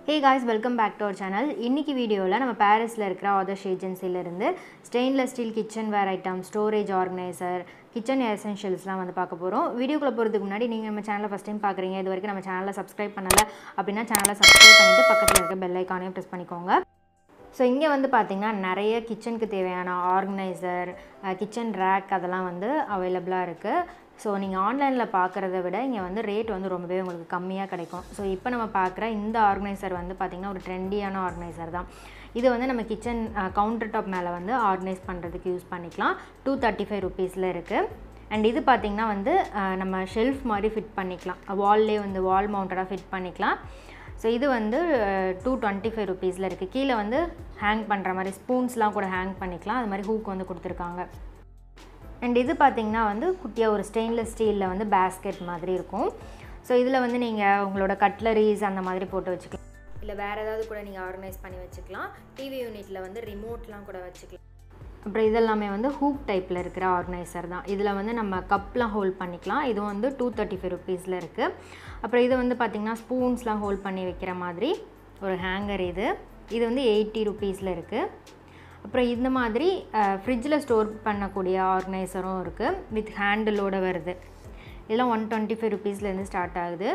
hey guys welcome back to our channel இன்றைக்கி வீடியோவில் நம்ம பாரிஸில் இருக்கிற ஆதர்ஷ் ஏஜென்சிலேருந்து stainless steel kitchen ware item storage organiser kitchen எசென்ஷியல்ஸ்லாம் வந்து பார்க்க போகிறோம் வீடியோக்குள்ளே போகிறதுக்கு முன்னாடி நீங்கள் நம்ம சேனலை ஃபஸ்ட் டைம் பார்க்குறீங்க இது வரைக்கும் நம்ம சேனலை சப்ஸ்கிரைப் பண்ணலை அப்படின்னா சேனலை சப்ஸ்கிரைப் பண்ணிவிட்டு பக்கத்தில் இருக்க பெல் ஐக்கானையும் ப்ரெஸ் பண்ணிக்கோங்க ஸோ இங்கே வந்து பார்த்திங்கன்னா நிறைய கிச்சனுக்கு தேவையான ஆர்கனைசர் கிச்சன் ரேக் அதெல்லாம் வந்து அவைலபிளாக இருக்குது ஸோ நீங்கள் ஆன்லைனில் பார்க்குறத விட இங்கே வந்து ரேட் வந்து ரொம்பவே உங்களுக்கு கம்மியாக கிடைக்கும் ஸோ இப்போ நம்ம பார்க்குற இந்த ஆர்கனைசர் வந்து பார்த்திங்கன்னா ஒரு ட்ரெண்டியான ஆர்கனைசர் தான் இது வந்து நம்ம கிச்சன் கவுண்டர் டாப் மேலே வந்து ஆர்கனைஸ் பண்ணுறதுக்கு யூஸ் பண்ணிக்கலாம் டூ தேர்ட்டி ஃபைவ் ருபீஸில் இருக்குது அண்ட் இது பார்த்திங்கன்னா வந்து அஹ், நம்ம ஷெல்ஃப் மாதிரி ஃபிட் பண்ணிக்கலாம் வால்லே வந்து வால் மவுண்டடாக ஃபிட் பண்ணிக்கலாம் ஸோ இது வந்து டூ டுவெண்ட்டி ஃபைவ் ருபீஸில் இருக்குது கீழே வந்து ஹேங் பண்ணுற மாதிரி ஸ்பூன்ஸ்லாம் கூட ஹேங் பண்ணிக்கலாம் அது மாதிரி ஹூக் வந்து கொடுத்துருக்காங்க அண்ட் இது பார்த்திங்கன்னா வந்து குட்டியாக ஒரு ஸ்டெயின்லெஸ் ஸ்டீலில் வந்து பேஸ்கெட் மாதிரி இருக்கும் ஸோ இதில் வந்து நீங்கள் உங்களோட கட்லரிஸ் அந்த மாதிரி போட்டு வச்சுக்கலாம் இல்லை வேறு ஏதாவது கூட நீங்கள் ஆர்கனைஸ் பண்ணி வச்சுக்கலாம் டிவி யூனிட்டில் வந்து ரிமோட்லாம் கூட வச்சுக்கலாம் அப்புறம் இதெல்லாமே வந்து ஹூக் டைப்பில் இருக்கிற ஆர்கனைசர் தான் இதில் வந்து நம்ம கப்லாம் ஹோல்ட் பண்ணிக்கலாம் இது வந்து டூ தேர்ட்டி ஃபைவ் ருபீஸில் இருக்குது அப்புறம் இது வந்து பார்த்திங்கன்னா ஸ்பூன்ஸ்லாம் ஹோல்ட் பண்ணி வைக்கிற மாதிரி ஒரு ஹேங்கர் இது இது வந்து எயிட்டி ருபீஸில் இருக்குது அப்புறம் இந்த மாதிரி ஃப்ரிட்ஜில் ஸ்டோர் பண்ணக்கூடிய ஆர்கனைசரும் இருக்குது வித் ஹேண்டிலோட வருது இதெல்லாம் ஒன் டுவெண்ட்டி ஃபைவ் ருபீஸ்லேருந்து ஸ்டார்ட் ஆகுது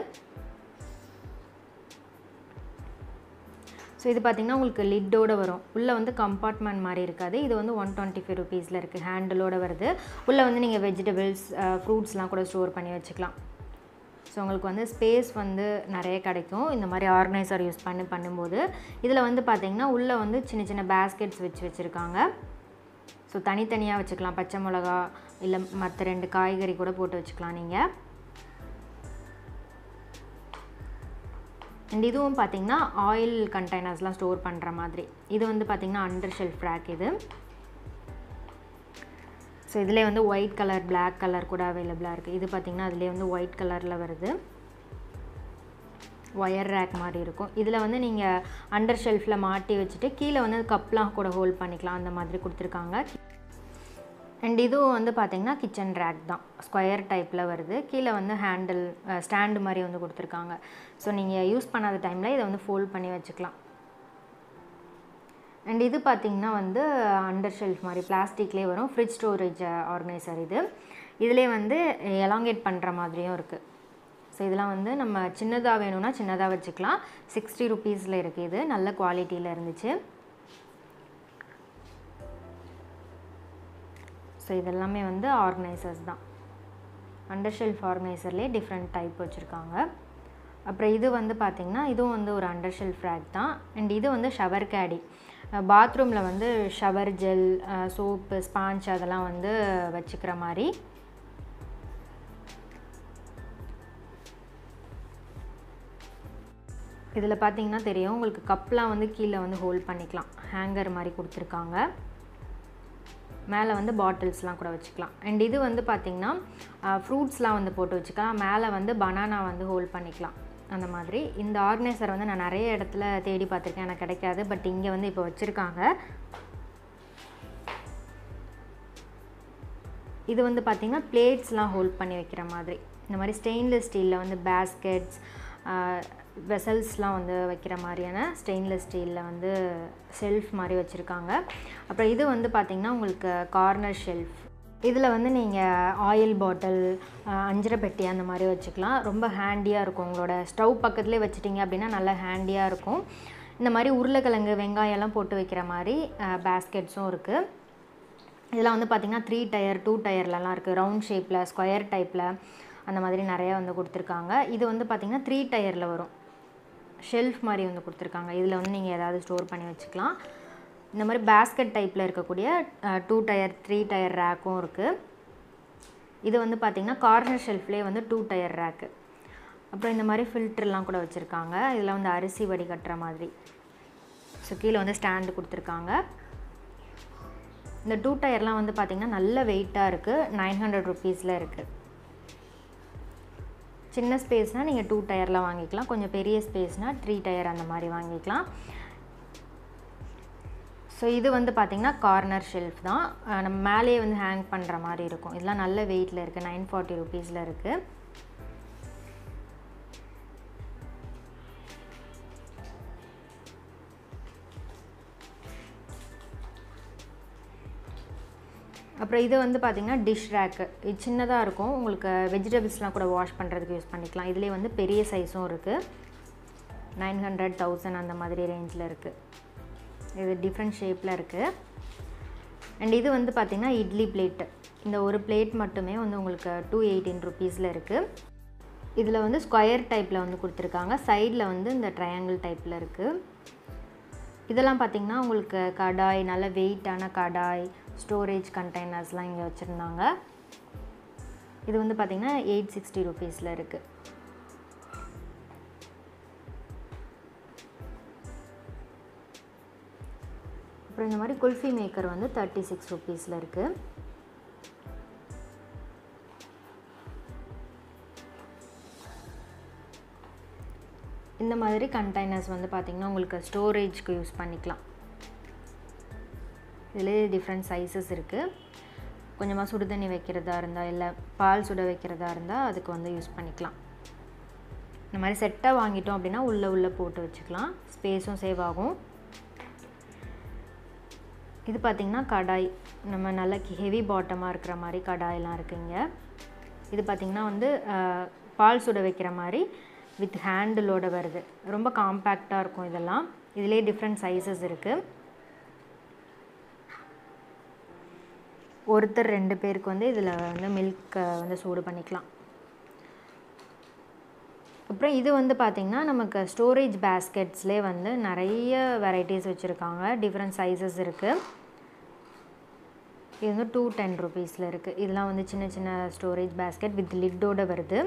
ஸோ இது பார்த்திங்கன்னா உங்களுக்கு லிட்டோட வரும் உள்ளே வந்து கம்பார்ட்மெண்ட் மாதிரி இருக்காது இது வந்து ஒன் டுவெண்ட்டி ஃபைவ் ருபீஸில் இருக்குது ஹேண்டிலோட வருது உள்ளே வந்து நீங்கள் வெஜிடபிள்ஸ் ஃப்ரூட்ஸ்லாம் கூட ஸ்டோர் பண்ணி வச்சுக்கலாம் ஸோ உங்களுக்கு வந்து ஸ்பேஸ் வந்து நிறைய கிடைக்கும் இந்த மாதிரி ஆர்கனைசர் யூஸ் பண்ணி பண்ணும்போது இதில் வந்து பார்த்திங்கன்னா உள்ளே வந்து சின்ன சின்ன பேஸ்கெட்ஸ் வச்சு வச்சுருக்காங்க ஸோ தனித்தனியாக வச்சுக்கலாம் பச்சை மிளகா இல்லை மற்ற ரெண்டு காய்கறி கூட போட்டு வச்சுக்கலாம் நீங்கள் அண்ட் இதுவும் பார்த்திங்கன்னா ஆயில் கண்டெய்னர்ஸ்லாம் ஸ்டோர் பண்ணுற மாதிரி இது வந்து பார்த்திங்கன்னா அண்டர் ஷெல்ஃப் ரேக் இது ஸோ இதிலே வந்து ஒயிட் கலர் Black கலர் கூட அவைலபிளாக இருக்குது இது பார்த்திங்கன்னா அதிலே வந்து ஒயிட் கலரில் வருது ஒயர் ரேக் மாதிரி இருக்கும் இதில் வந்து நீங்கள் அண்டர் ஷெல்ஃபில் மாட்டி வச்சுட்டு கீழே வந்து கப்லாம் கூட ஹோல்ட் பண்ணிக்கலாம் அந்த மாதிரி கொடுத்துருக்காங்க அண்ட் இதுவும் வந்து பார்த்திங்கன்னா கிச்சன் ரேக் தான் ஸ்கொயர் டைப்பில் வருது கீழே வந்து ஹேண்டில் ஸ்டாண்டு மாதிரி வந்து கொடுத்துருக்காங்க ஸோ நீங்கள் யூஸ் பண்ணாத டைமில் இதை வந்து ஃபோல்ட் பண்ணி வச்சுக்கலாம் அண்ட் இது பார்த்திங்கன்னா வந்து அண்டர் ஷெல்ஃப் மாதிரி பிளாஸ்டிக்லேயே வரும் ஃப்ரிட்ஜ் ஸ்டோரேஜ் ஆர்கனைசர் இது இதிலே வந்து எலாங்கேட் பண்ணுற மாதிரியும் இருக்குது ஸோ இதெல்லாம் வந்து நம்ம சின்னதாக வேணும்னா சின்னதாக வச்சுக்கலாம் சிக்ஸ்டி ருபீஸில் இருக்குது இது நல்ல குவாலிட்டியில் இருந்துச்சு ஸோ இதெல்லாமே வந்து ஆர்கனைசர்ஸ் தான் அண்டர் ஷெல்ஃப் ஆர்கனைசர்லேயே டிஃப்ரெண்ட் டைப் வச்சுருக்காங்க அப்புறம் இது வந்து பார்த்திங்கன்னா இதுவும் வந்து ஒரு அண்டர் ஷெல்ஃப் ரேக் தான் அண்ட் இது வந்து ஷவர் கேடி பாத்ரூமில் வந்து ஷவர் ஜெல் சோப்பு ஸ்பாஞ்ச் அதெல்லாம் வந்து வச்சுக்கிற மாதிரி இதில் பார்த்தீங்கன்னா தெரியும் உங்களுக்கு கப்லாம் வந்து கீழே வந்து ஹோல்ட் பண்ணிக்கலாம் ஹேங்கர் மாதிரி கொடுத்துருக்காங்க மேலே வந்து பாட்டில்ஸ்லாம் கூட வச்சுக்கலாம் அண்ட் இது வந்து பார்த்திங்கன்னா ஃப்ரூட்ஸ்லாம் வந்து போட்டு வச்சுக்கலாம் மேலே வந்து பனானா வந்து ஹோல்ட் பண்ணிக்கலாம் அந்த மாதிரி இந்த ஆர்கனைசர் வந்து நான் நிறைய இடத்துல தேடி பார்த்துருக்கேன் எனக்கு கிடைக்காது பட் இங்கே வந்து இப்போ வச்சுருக்காங்க இது வந்து பார்த்திங்கன்னா பிளேட்ஸ்லாம் ஹோல்ட் பண்ணி வைக்கிற மாதிரி இந்த மாதிரி ஸ்டெயின்லெஸ் ஸ்டீலில் வந்து பேஸ்கெட்ஸ் வெசல்ஸ்லாம் வந்து வைக்கிற மாதிரியான ஸ்டெயின்லெஸ் ஸ்டீலில் வந்து ஷெல்ஃப் மாதிரி வச்சுருக்காங்க அப்புறம் இது வந்து பார்த்திங்கன்னா உங்களுக்கு கார்னர் ஷெல்ஃப் இதில் வந்து நீங்கள் ஆயில் பாட்டில் அஞ்சரை பெட்டி அந்த மாதிரி வச்சுக்கலாம் ரொம்ப ஹேண்டியாக இருக்கும் உங்களோட ஸ்டவ் பக்கத்துலேயே வச்சிட்டிங்க அப்படின்னா நல்லா ஹேண்டியாக இருக்கும் இந்த மாதிரி உருளைக்கிழங்கு வெங்காயம்லாம் போட்டு வைக்கிற மாதிரி பேஸ்கெட்ஸும் இருக்குது இதெல்லாம் வந்து பார்த்திங்கன்னா த்ரீ டயர் டூ டயர்லலாம் இருக்குது ரவுண்ட் ஷேப்பில் ஸ்கொயர் டைப்பில் அந்த மாதிரி நிறையா வந்து கொடுத்துருக்காங்க இது வந்து பார்த்திங்கன்னா த்ரீ டயரில் வரும் ஷெல்ஃப் மாதிரி வந்து கொடுத்துருக்காங்க இதில் வந்து நீங்கள் ஏதாவது ஸ்டோர் பண்ணி வச்சுக்கலாம் இந்த மாதிரி பேஸ்கெட் டைப்பில் இருக்கக்கூடிய டூ டயர் த்ரீ டயர் ரேக்கும் இருக்குது இது வந்து பார்த்திங்கன்னா கார்னர் ஷெல்ஃப்லேயே வந்து டூ டயர் ரேக்கு அப்புறம் இந்த மாதிரி ஃபில்டர்லாம் கூட வச்சுருக்காங்க இதில் வந்து அரிசி வடிகட்டுற மாதிரி ஸோ கீழே வந்து ஸ்டாண்டு கொடுத்துருக்காங்க இந்த டூ டயர்லாம் வந்து பார்த்திங்கன்னா நல்ல வெயிட்டாக இருக்குது நைன் ஹண்ட்ரட் ருபீஸில் இருக்குது சின்ன ஸ்பேஸ்னால் நீங்கள் டூ டயரில் வாங்கிக்கலாம் கொஞ்சம் பெரிய ஸ்பேஸ்னால் த்ரீ டயர் அந்த மாதிரி வாங்கிக்கலாம் ஸோ இது வந்து பார்த்திங்கன்னா கார்னர் ஷெல்ஃப் தான் அஹ் நம்ம மேலேயே வந்து ஹேங் பண்ணுற மாதிரி இருக்கும் இதெல்லாம் நல்ல வெயிட்டில் இருக்குது நைன் ஃபார்ட்டி ருபீஸில் இருக்குது அப்புறம் இது வந்து பார்த்திங்கன்னா டிஷ் ரேக்கு இது சின்னதாக இருக்கும் உங்களுக்கு வெஜிடபிள்ஸ்லாம் கூட வாஷ் பண்ணுறதுக்கு யூஸ் பண்ணிக்கலாம் இதுலேயே வந்து பெரிய சைஸும் இருக்குது நைன் ஹண்ட்ரட் தௌசண்ட் அந்த மாதிரி ரேஞ்சில் இருக்குது இது டிஃப்ரெண்ட் ஷேப்பில் இருக்குது அண்ட் இது வந்து பார்த்திங்கன்னா இட்லி பிளேட்டு இந்த ஒரு பிளேட் மட்டுமே வந்து உங்களுக்கு டூ எயிட்டீன் ருபீஸில் இருக்குது இதில் வந்து ஸ்கொயர் டைப்பில் வந்து கொடுத்துருக்காங்க சைடில் வந்து இந்த ட்ரையாங்கிள் டைப்பில் இருக்குது இதெல்லாம் பார்த்திங்கன்னா உங்களுக்கு கடாய் நல்ல வெயிட்டான கடாய் ஸ்டோரேஜ் கண்டெய்னர்ஸ்லாம் இங்கே வச்சுருந்தாங்க இது வந்து பார்த்திங்கன்னா எயிட் சிக்ஸ்டி ருபீஸில் இருக்குது அப்புறம் இந்த மாதிரி குல்ஃபி மேக்கர் வந்து தேர்ட்டி சிக்ஸ் ருபீஸில் இருக்குது இந்த மாதிரி கண்டெய்னர்ஸ் வந்து பார்த்திங்கன்னா உங்களுக்கு ஸ்டோரேஜ்க்கு யூஸ் பண்ணிக்கலாம் இதில் டிஃப்ரெண்ட் சைஸஸ் இருக்குது கொஞ்சமாக சுடு தண்ணி வைக்கிறதா இருந்தால் இல்லை பால் சுட வைக்கிறதா இருந்தால் அதுக்கு வந்து யூஸ் பண்ணிக்கலாம் இந்த மாதிரி செட்டாக வாங்கிட்டோம் அப்படின்னா உள்ளே உள்ளே போட்டு வச்சுக்கலாம் ஸ்பேஸும் சேவ் ஆகும் இது பார்த்திங்கன்னா கடாய் நம்ம நல்ல ஹெவி பாட்டமாக இருக்கிற மாதிரி கடாயெல்லாம் இருக்குங்க இது பார்த்திங்கன்னா வந்து பால் சுட வைக்கிற மாதிரி வித் ஹேண்டிலோட வருது ரொம்ப காம்பேக்டாக இருக்கும் இதெல்லாம் இதிலே டிஃப்ரெண்ட் சைஸஸ் இருக்குது ஒருத்தர் ரெண்டு பேருக்கு வந்து இதில் வந்து மில்க்கை வந்து சூடு பண்ணிக்கலாம் அப்புறம் இது வந்து பார்த்திங்கன்னா நமக்கு ஸ்டோரேஜ் பேஸ்கெட்ஸ்லேயே வந்து நிறைய வெரைட்டிஸ் வச்சுருக்காங்க டிஃப்ரெண்ட் சைஸஸ் இருக்குது இது வந்து டூ டென் ருபீஸில் இருக்குது இதெல்லாம் வந்து சின்ன சின்ன ஸ்டோரேஜ் பேஸ்கெட் வித் லிட்டோட வருது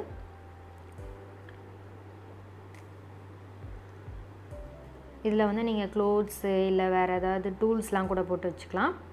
இதில் வந்து நீங்கள் க்ளோத்ஸு இல்லை வேறு ஏதாவது டூல்ஸ்லாம் கூட போட்டு வச்சுக்கலாம்